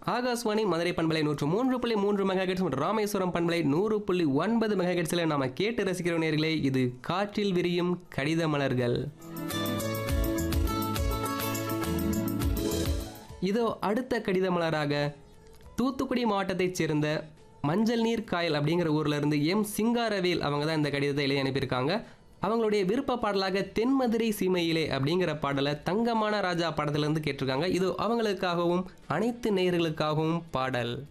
ஆகாஷ்வாணி மதுரை பண்பலை நூற்று மூன்று புள்ளி மூன்று மெகாஹெட்ஸ் மற்றும் ராமேஸ்வரம் பண்பலை நூறு புள்ளி ஒன்பது மெகாஹெட்ஸில் நாம கேட்டு ரசிக்கிற நேர்களே இது காற்றில் விரியும் கடித மலர்கள் இதோ அடுத்த கடித மலராக தூத்துக்குடி மாவட்டத்தைச் சேர்ந்த மஞ்சள் நீர் காயல் அப்படிங்கிற ஊர்ல இருந்து எம் சிங்காரவேல் அவங்க தான் இந்த கடிதத்தை எழுதி அனுப்பியிருக்காங்க அவங்களுடைய விருப்ப பாடலாக தென்மதுரை சீமையிலே அப்படிங்கிற பாடலை தங்கமான ராஜா படத்துல இருந்து கேட்டிருக்காங்க இது அவங்களுக்காகவும் அனைத்து நேயர்களுக்காகவும் பாடல்